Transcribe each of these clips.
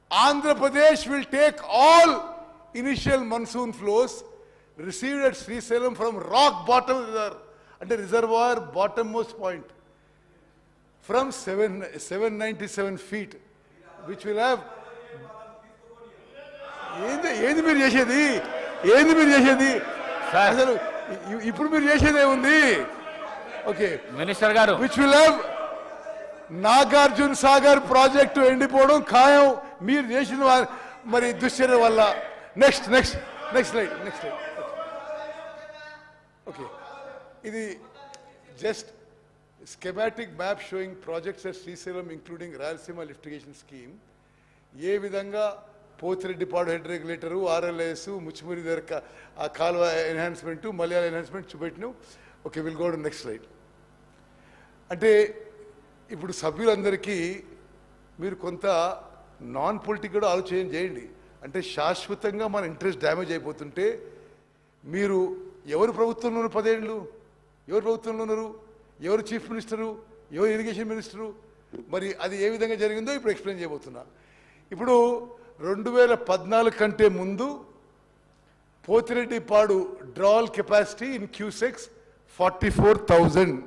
Andhra Pradesh will take all initial monsoon flows received at Srisalem from rock bottom reservoir, అంటే reservoir bottommost point, from seven, 797 feet, which will have ఏంది ఏంది మీరు చేసేది ఏంది మీరు చేసేది సార్. అసలు ఇ- ఇప్పుడు మీరు చేసేది ఏముంది ఓకే మినిస్టర్ గారు which will have Nagarjuna Sagar project ఎండిపోవడం ఖాయం మీరు చేసిన వా- మరి దుశ్చర్య వల్ల next next next light next light okay ఇది just schematic map showing projects at Srisailam including Rayalaseema lift irrigation scheme ఏ విధంగా Pothireddypadu head regulator RLS Muchumarri దగ్గర క- ఆ కాలువ ఎన్హాన్స్మెంట్ మలయాళ ఎన్హాన్స్మెంట్ చూపెట్టినాం okay will go to next slide అంటే ఇప్పుడు సభ్యులందరికీ మీరు కొంత నాన్ పొలిటికల్ ఆలోచన చేయండి అంటే శాశ్వతంగా మన ఇంట్రెస్ట్ డ్యామేజ్ అయిపోతుంటే మీరు ఎవరు ప్రభుత్వంలో ఉన్నారు పదేళ్ళు ఎవరు ప్రభుత్వంలో ఉన్నారు ఎవరు చీఫ్ మినిస్టరు ఎవరు ఇరిగేషన్ మినిస్టరు మరి అది ఏ విధంగా జరిగిందో ఇప్పుడు ఎక్స్ప్లెయిన్ చేయబోతున్నా ఇప్పుడు రెండు వేల పద్నాలుగు కంటే ముందు Pothireddypadu drawal capacity in cusecs forty four thousand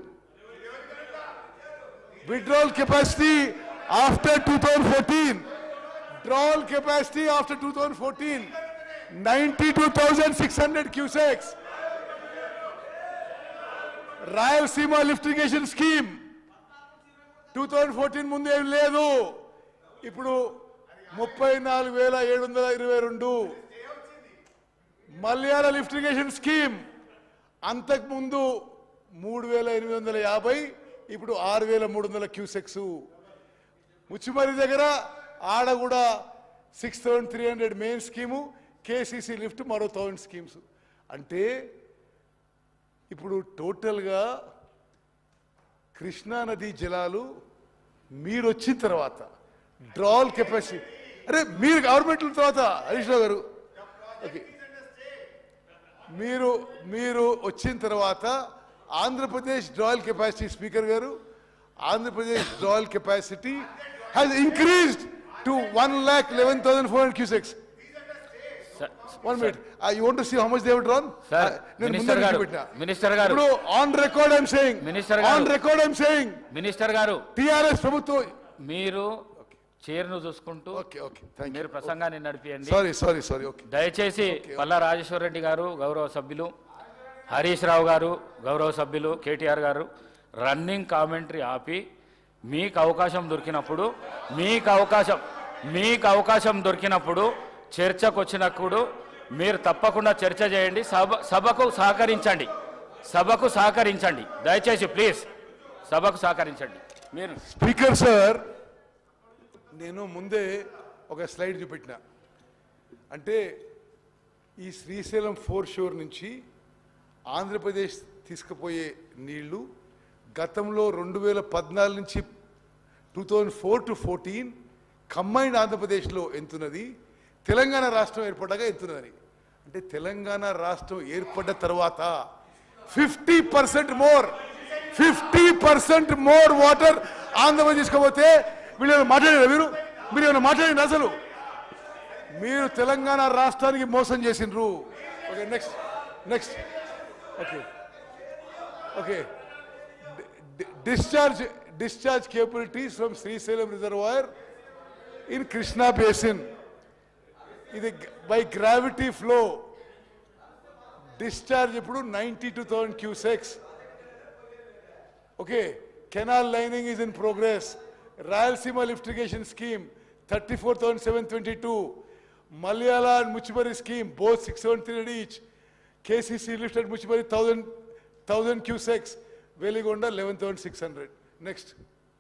withdrawal capacity after 2014 drawal capacity after 2014 92600 cusecs Rayalaseema lift irrigation scheme two thousand fourteen ముందు ఏం లేదు ఇప్పుడు ముప్పై నాలుగు వేల ఏడు వందల ఇరవై రెండు మలయాళ లిఫ్టిగేషన్ స్కీమ్ అంతకుముందు మూడు వేల ఎనిమిది వందల యాభై ఇప్పుడు ఆరు వేల మూడు వందల క్యూసెక్స్ ముచ్చిమరి దగ్గర ఆడ కూడా six thousand three hundred main scheme KCC lift మరో థౌసండ్ స్కీమ్స్ అంటే ఇప్పుడు టోటల్గా కృష్ణా నదీ జలాలు మీరు వచ్చిన తర్వాత డ్రాల్ కెపాసిటీ అరే మీరు గవర్నమెంట్ తర్వాత హరీష్ రావు గారు ఓకే మీరు మీరు వచ్చిన తర్వాత ఆంధ్రప్రదేశ్ డ్రాయల్ కెపాసిటీ స్పీకర్ గారు Andhra Pradesh drawal capacity has increased to one lakh eleven thousand four hundred cusecs sir, one minute I want to see how much they drawn sir, minister గారు, మినిస్టర్ గారు. ఇప్పుడు on record I'm saying minister గారు. On record I'm saying minister గారు TRS ప్రభుత్వం మీరు చైర్ను చూసుకుంటూ okay okay thank మీరు ప్రసంగాన్ని నడిపియండి సారీ సారీ సారీ ఓకే దయచేసి పల్లా రాజేశ్వర రెడ్డి గారు గౌరవ సభ్యులు హరీష్ రావు గారు గౌరవ సభ్యులు కేటీఆర్ గారు రన్నింగ్ కామెంటరీ ఆపి మీకు అవకాశం దొరికినప్పుడు మీకు అవకాశం మీకు అవకాశం దొరికినప్పుడు చర్చకు వచ్చినప్పుడు మీరు తప్పకుండా చర్చ చేయండి సభ సభకు సహకరించండి సభకు సహకరించండి దయచేసి ప్లీజ్ సభకు సహకరించండి మీరు స్పీకర్ సార్ నేను ముందే ఒక స్లైడ్ చూపెట్టిన అంటే ఈ శ్రీశైలం ఫోర్ షోర్ నుంచి ఆంధ్రప్రదేశ్ తీసుకుపోయే నీళ్లు గతంలో రెండు వేల పద్నాలుగు నుంచి two thousand four to fourteen combined ఆంధ్రప్రదేశ్లో ఎంతున్నది తెలంగాణ రాష్ట్రం ఏర్పడ్డాక ఎంతున్నదని అంటే తెలంగాణ రాష్ట్రం ఏర్పడ్డ తర్వాత fifty percent more fifty percent more water Andhra Pradesh తీసుకపోతే వీళ్ళు ఏమైనా మాట్లాడారా మీరు మీరు ఏమైనా మాట్లాడండి అసలు మీరు తెలంగాణ రాష్ట్రానికి మోసం చేసిండ్రు okay next next okay okay discharge discharge capabilities from Srisailam reservoir in Krishna basin ఇది బై గ్రావిటీ ఫ్లో డిశ్చార్జ్ ఇప్పుడు ninety two thousand cusecs okay canal lining is in progress Rayalaseema lift irrigation scheme thirty four thousand seven twenty two Malyala and Muchumarri scheme both six seven three each KCC lift and Muchumarri thousand thousand cusecs Veligonda eleven thousand six hundred next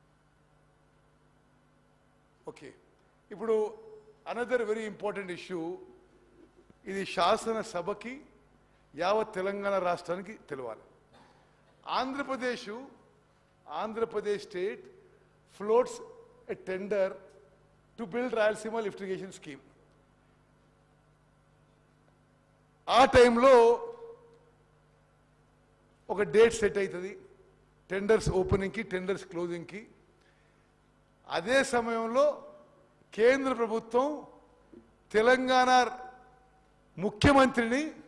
okay ఇప్పుడు another very important issue ఇది శాసనసభకి యావత్ తెలంగాణ రాష్ట్రానికి తెలవాలి Andhra Pradesh Andhra Pradesh state floats a tender to build Rayalaseema lift irrigation scheme ఆ టైంలో ఒక date set అవుతుంది టెండర్స్ ఓపెనింగ్కి టెండర్స్ క్లోజింగ్కి అదే సమయంలో కేంద్ర ప్రభుత్వం తెలంగాణ ముఖ్యమంత్రిని